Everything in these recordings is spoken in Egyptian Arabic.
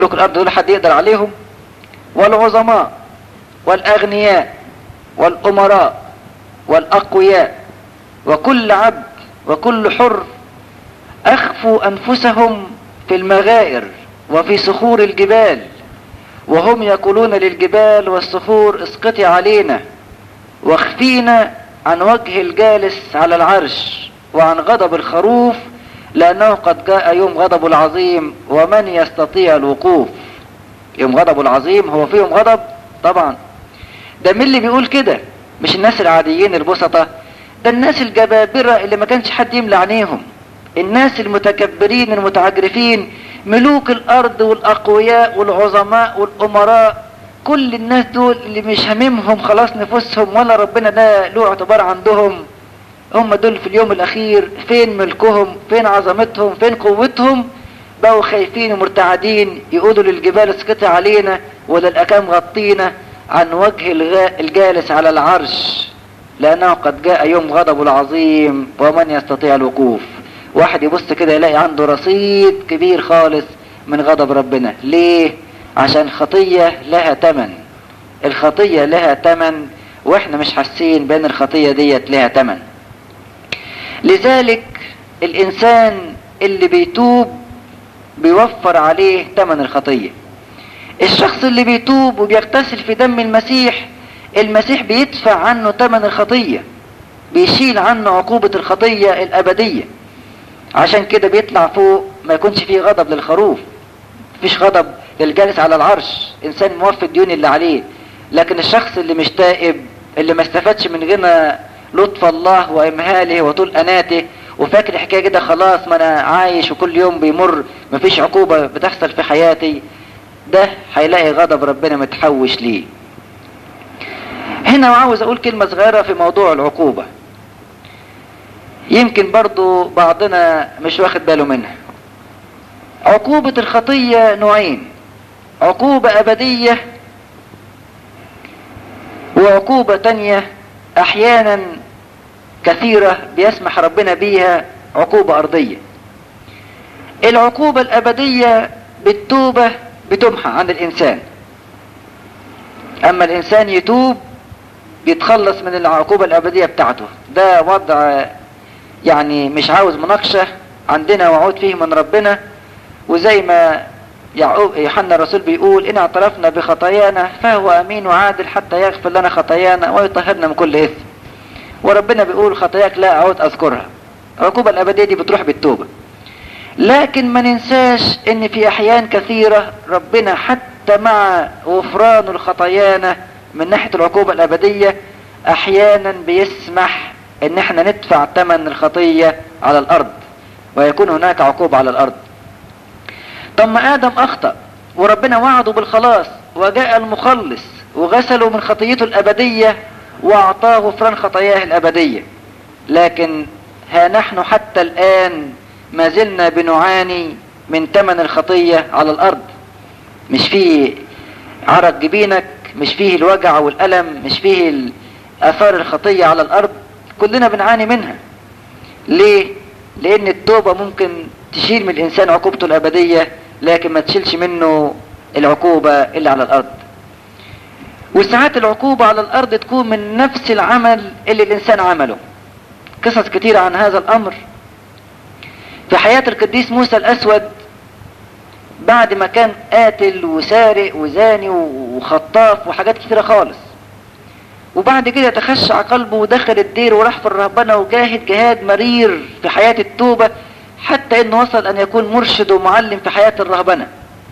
ملوك الارض دول حد يقدر عليهم والعظماء والاغنياء والامراء والاقوياء وكل عبد وكل حر اخفوا انفسهم في المغائر وفي صخور الجبال وهم يقولون للجبال والصخور اسقطي علينا واخفينا عن وجه الجالس على العرش وعن غضب الخروف لأنه قد جاء يوم غضب العظيم ومن يستطيع الوقوف يوم غضب العظيم هو في يوم غضب طبعا ده مين اللي بيقول كده مش الناس العاديين البسطة ده الناس الجبابرة اللي ما كانش حد يملى عينيهم الناس المتكبرين المتعجرفين ملوك الارض والاقوياء والعظماء والامراء كل الناس دول اللي مش هممهم خلاص نفوسهم ولا ربنا ده له اعتبار عندهم هم دول في اليوم الاخير فين ملكهم فين عظمتهم فين قوتهم بقوا خايفين ومرتعدين يقولوا للجبال اسقطي علينا ولا الاكام غطينا عن وجه الجالس على العرش لانه قد جاء يوم غضب العظيم ومن يستطيع الوقوف واحد يبص كده يلاقي عنده رصيد كبير خالص من غضب ربنا ليه عشان خطية لها تمن الخطية لها تمن واحنا مش حاسين بان الخطية ديت لها تمن لذلك الانسان اللي بيتوب بيوفر عليه تمن الخطية الشخص اللي بيتوب وبيغتسل في دم المسيح المسيح بيدفع عنه تمن الخطية بيشيل عنه عقوبة الخطية الأبدية عشان كده بيطلع فوق ما يكونش فيه غضب للخروف مفيش غضب للجالس على العرش انسان موفي الديون اللي عليه لكن الشخص اللي مش تائب اللي ما استفادش من غنى لطف الله وامهاله وطول اناته وفاكر الحكايه كده خلاص ما انا عايش وكل يوم بيمر مفيش عقوبه بتحصل في حياتي ده هيلاقي غضب ربنا متحوش ليه هنا عاوز اقول كلمه صغيره في موضوع العقوبه يمكن برضو بعضنا مش واخد باله منها عقوبة الخطية نوعين عقوبة أبدية وعقوبة تانية أحيانا كثيرة بيسمح ربنا بيها عقوبة أرضية العقوبة الأبدية بالتوبة بتمحى عن الإنسان أما الإنسان يتوب بيتخلص من العقوبة الأبدية بتاعته ده وضع يعني مش عاوز مناقشة عندنا وعود فيه من ربنا وزي ما يعقوب يوحنا الرسول بيقول إن اعترفنا بخطايانا فهو أمين وعادل حتى يغفر لنا خطايانا ويطهرنا من كل إثم وربنا بيقول خطاياك لا أعود أذكرها العقوبة الأبدية دي بتروح بالتوبة لكن ما ننساش ان في احيان كثيرة ربنا حتى مع غفران الخطايانا من ناحية العقوبة الابدية احيانا بيسمح ان احنا ندفع ثمن الخطية على الارض ويكون هناك عقوبة على الارض طب ما ادم اخطأ وربنا وعده بالخلاص وجاء المخلص وغسله من خطيته الابدية واعطاه غفران خطاياه الابدية لكن ها نحن حتى الان ما زلنا بنعاني من ثمن الخطية على الارض مش فيه عرق جبينك مش فيه الوجع والألم مش فيه اثار الخطية على الارض كلنا بنعاني منها ليه لان التوبة ممكن تشيل من الانسان عقوبته الابدية لكن ما تشيلش منه العقوبة اللي على الارض وساعات العقوبة على الارض تكون من نفس العمل اللي الانسان عمله قصص كتيرة عن هذا الامر في حياة القديس موسى الاسود بعد ما كان قاتل وسارق وزاني وخطاف وحاجات كتيرة خالص وبعد كده تخشع قلبه ودخل الدير وراح في الرهبنة وجاهد جهاد مرير في حياة التوبة حتى انه وصل ان يكون مرشد ومعلم في حياة الرهبنة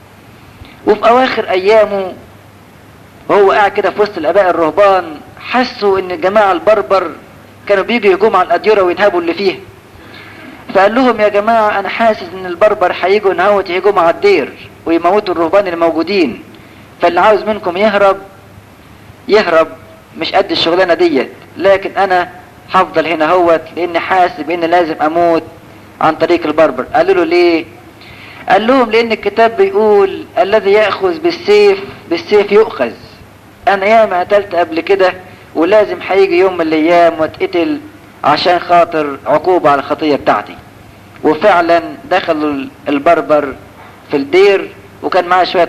وفي اواخر ايامه وهو قاعد كده في وسط الاباء الرهبان حسوا ان الجماعة البربر كانوا بيجوا يهجموا على الاديرة وينهبوا اللي فيها فقال لهم يا جماعة انا حاسس ان البربر هيجوا نهوت يهجموا على الدير ويموتوا الرهبان الموجودين فاللي عاوز منكم يهرب يهرب مش قد الشغلانة ديت لكن انا هفضل هنا هوت لان حاسس بان لازم اموت عن طريق البربر قالوا له ليه قال لهم لان الكتاب بيقول الذي يأخذ بالسيف بالسيف يؤخذ انا ياما قتلت قبل كده ولازم هيجي يوم من الايام واتقتل عشان خاطر عقوبة على الخطية بتاعتي وفعلا دخلوا البربر في الدير وكان معاه شوية